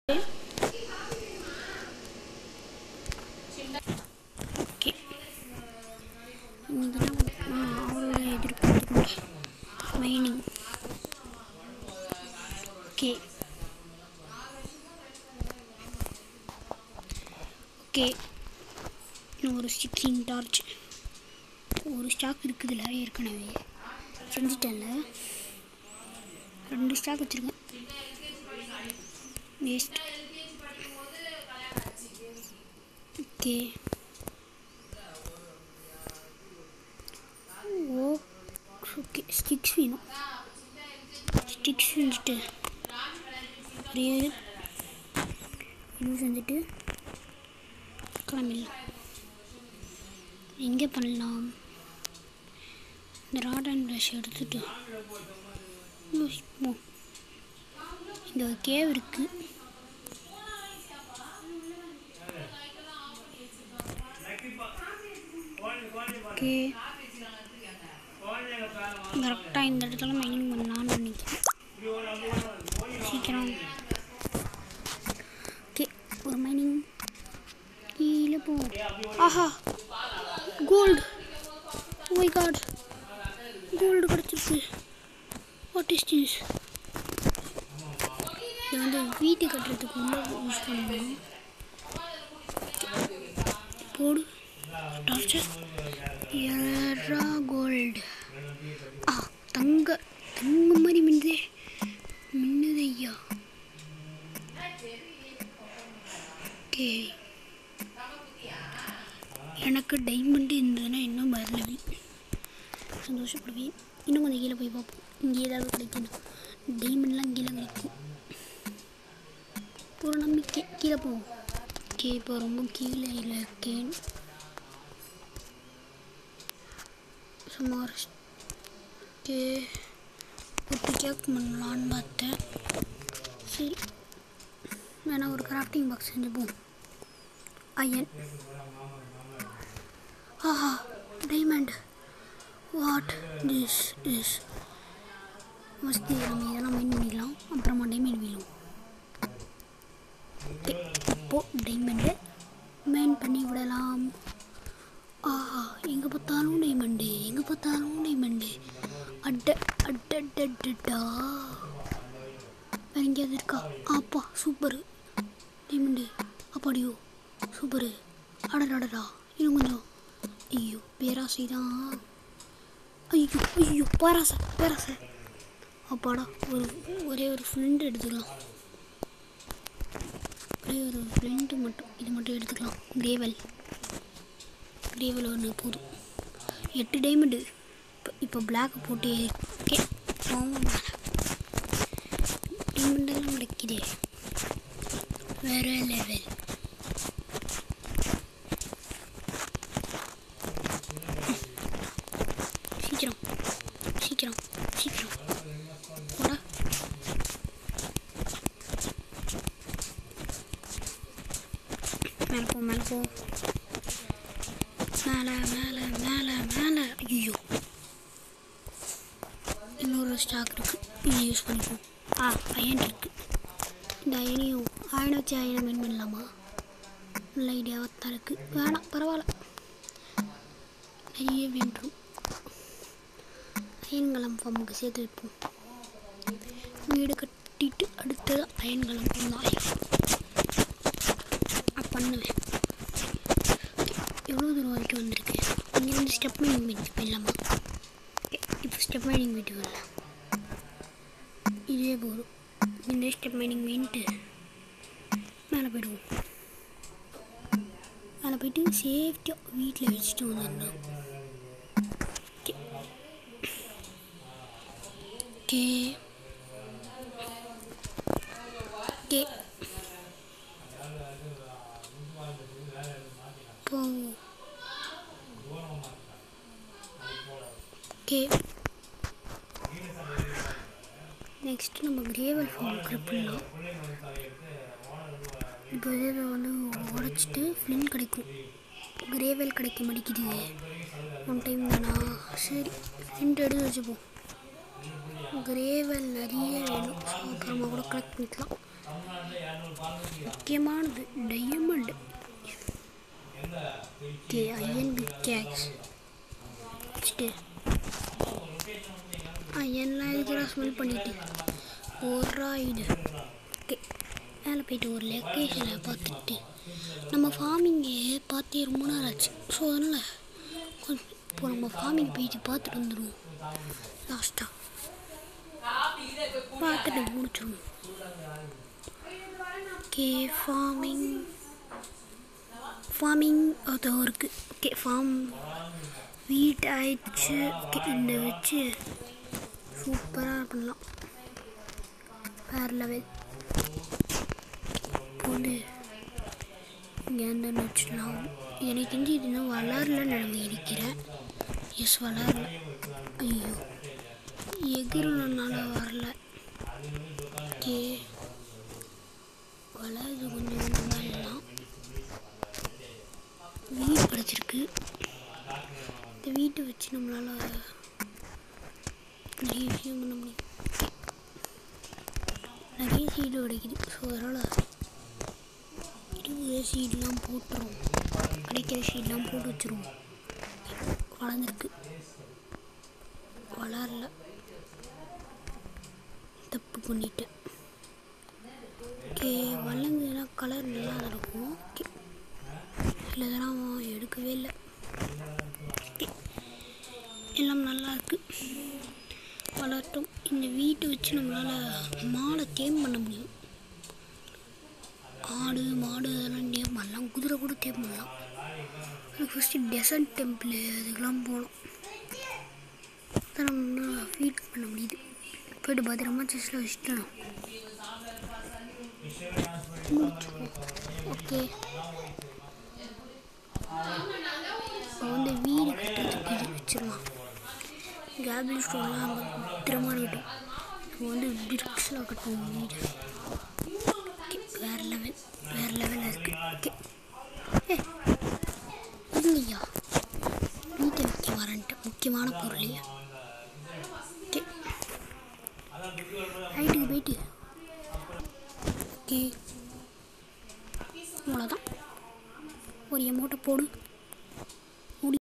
okay இன்னைக்கு தான் அவரோட எதிர்பார்த்துக்கோங்க மைனிங் ஓகே ஓகே இன்னும் ஒரு சிக்ஸ்டீன் டார்ச் ஒரு ஸ்டாக் இருக்குதுல்ல ஏற்கனவே செஞ்சுட்டேன்ல ரெண்டு ஸ்டாக் வச்சுருக்கேன் waste okay oh okay sticks வேணும் ஸ்டிக்ஸ் செஞ்சுட்டு ஒரே ஒரு இது செஞ்சுட்டு கிளம்பிடலாம் எங்கே பண்ணலாம் இந்த ராட் அண்ட் ப்ரஷ் எடுத்துட்டு யோசிப்போம் இங்கே ஒரு கேவ் இருக்குது ஓகே கரெக்டாக இந்த இடத்துல மைனிங் பண்ணலான்னு நினைக்கிறேன் சீக்கிரம் ஓகே ஒரு மைனிங் கீழே போ ஆஹா கோல்டு ஓய் காட் கோல்டு கிடச்சிருக்கு வாட் இஸ் திஸ் இது வந்து வீட்டு கட்டுறதுக்கு உள்ள யூஸ் பண்ணணும் போடு டார்ச்சர் எரா கோல்டு ஆ தங்க தங்க மாதிரி மின்னுதே மின்னுது ஐயா ஓகே எனக்கு டைமண்டு இருந்ததுன்னா இன்னும் வரலவி சந்தோஷப்படுவேன் இன்னும் கொஞ்சம் கீழே போய் பார்ப்போம் இங்கே ஏதாவது கிடைக்கணும் டைமண்ட்லாம் கீழே கிடைக்கும் ஒரு நம்பிக்கை கீழே போவோம் ஓகே இப்போ ரொம்ப கீழே இருக்கேன் சுமார் ஓகே ஒரு கேக் பண்ணலான்னு பார்த்தேன் சரி வேணா ஒரு கிராஃப்டிங் பாக்ஸ் செஞ்சுப்போம் அயன் ஆஹா diamond what this is first நம்ம இதெல்லாம் மைன் பண்ணிடலாம் அப்புறமா டைமண்ட் வீழும் ஓகே இப்போது டைமண்டு மைன் பண்ணி விடலாம் ஆஹா எங்கே பார்த்தாலும் டைமண்டு எங்கே பார்த்தாலும் டைமண்டு அட்ட அட்டடா வேற எங்கேயாவது இருக்கா அப்பா சூப்பரு டைமண்டு அப்பாடியோ சூப்பரு அடடடடா இன்னும் கொஞ்சம் ஐயோ பேராசை தான் ஐயோ ஐயோ பேராசை பேராசை அப்பாடா ஒரு ஒரே ஒரு ஃப்ரெண்டு எடுத்துக்கலாம் ஒரே ஒரு ஃப்ரெண்டு மட்டும் இது மட்டும் எடுத்துக்கலாம் கிரேவல் கிரேவல் ஒன்று போதும் எட்டு டைமண்டு இப்போ இப்போ பிளாக் போட்டு ஓகே டைமண்டெல்லாம் கிடைக்குதே வேற லெவல் சீக்கிரம் சீக்கிரம் சீக்கிரம் போடா மேலே போ மேலே போ மேலே மேலே மேலே மேலே ஐயோ இன்னொரு ஸ்டாக் இருக்குது இது யூஸ் பண்ணிப்போம் ஆ அயன் இருக்குது இந்த அயனையும் அயனை வச்சு அயனை மெயின் பண்ணலாமா நல்ல ஐடியாவாக தான் இருக்குது வேணாம் பரவாயில்ல நிறைய வேண்டும் அயன்களம் ஃபார்முக்கு சேர்த்து வைப்போம் வீடு கட்டிட்டு அடுத்தது அயன்களம் ஃபார்ம் தான் பண்ணுவேன் எவ்வளோ தூரம் வரைக்கும் வந்திருக்கு இங்கேருந்து ஸ்டெப் மைனிங் வீட்டுக்கு போயிடலாமா ஓகே இப்போ ஸ்டெப் மைனிங் வீட்டுக்கு வரலாம் இதே போதும் இந்த ஸ்டெப் மைனிங் மீன்ட்டு மேலே போயிடுவோம் மேலே போயிட்டு சேஃப்டியாக வீட்டில் வச்சுட்டு வந்துடணும் ஓகே ஓகே ஓகே போவோம் ஓகே நெக்ஸ்ட் நம்ம கிரேவல் ஃபார்ம் பண்ணலாம் இப்போ இதை வந்து உடைச்சிட்டு ஃப்ளின் கிடைக்கும் கிரேவல் கிடைக்க மாட்டேங்குது ஒன் டைம் தானா சரி ஃப்ளின்ட் எடுத்து வச்சுப்போம் கிரேவல் நிறைய வேணும் ஸோ அப்புறமா கூட கலெக்ட் பண்ணிக்கலாம் முக்கியமானது டைமண்ட் ஓகே அயன் கேக்ஸ் வச்சுட்டு அயன்லாம் இருக்கிறா ஸ்மெல் பண்ணிட்டு ஒரு இது ஓகே மேலே போயிட்டு ஒரு லொக்கேஷனை பார்த்துட்டு நம்ம ஃபார்மிங்கே பார்த்தே ரொம்ப நேரம் ஆச்சு ஸோ அதனால் கொஞ்சம் இப்போ நம்ம ஃபார்மிங் போயிட்டு பார்த்துட்டு வந்துடுவோம் லாஸ்ட்டாக பார்த்துட்டு முடிச்சிடுவோம் ஓகே ஃபார்மிங் ஃபார்மிங் அதோ இருக்குது ஓகே ஃபார்ம் வீட் ஆயிடுச்சு ஓகே இந்த வச்சு சூப்பராக பண்ணலாம் வேறு லெவல் வந்து இங்கே வந்து வச்சுலாம் எனக்கு தெரிஞ்சு இது இன்னும் வளரலன்னு நான் நினைக்கிறேன் எஸ் வளரல ஐயோ எகிரனால வரல ஓகே வளருது கொஞ்சம் கொஞ்சம் வீடு கிடச்சிருக்கு இந்த வீட்டை வச்சு நம்மளால் நிறைய விஷயம் பண்ண முடியும் நிறைய சீடு கிடைக்குது ஸோ அதனால் இருக்கிற சீடெலாம் போட்டுருவோம் கிடைக்கிற சீடெலாம் போட்டு வச்சுருவோம் வளர்ந்துருக்கு வளரல தப்பு பண்ணிட்டேன் ஓகே வளர்ந்ததுன்னா கலர் நல்லா தான் இருக்கும் ஓகே இல்லை இதெல்லாம் எடுக்கவே இல்லை ஓகே எல்லாம் நல்லா இருக்கு வளரட்டும் இந்த வீட்டை வச்சு நம்மளால் மாடை தேம் பண்ண முடியும் ஆடு மாடு அதெல்லாம் டேம் பண்ணலாம் குதிரை கூட தேம் பண்ணலாம் அதுக்கு ஃபஸ்ட்டு டெசன்ட் டெம்பிள் அதுக்கெல்லாம் போகணும் அதான் நம்ம ஃபீட் பண்ண முடியுது போய்ட்டு பத்திரமா செஸ்ஸில் வச்சுட்டோம் ஓகே இப்போ வந்து வீடு கட்டுறதுக்கு இது வச்சிடலாம் கேபிள் ஸ்டோன்லாம் அங்கே பத்திரமா இருக்கட்டும் நம்ம வந்து பிரிக்ஸில் கட்டுவோம் வீடு ஓகே வேறு லெவல் வேறு லெவலில் இருக்குது ஓகே ஏ இல்லையா வீட்டை வைக்க வரன்ட்டு முக்கியமான பொருள் இல்லையா ஓகே ரைட்டுக்கு போயிட்டு ஓகே அவ்வளோதான் ஒரு எமௌண்ட்டை போடு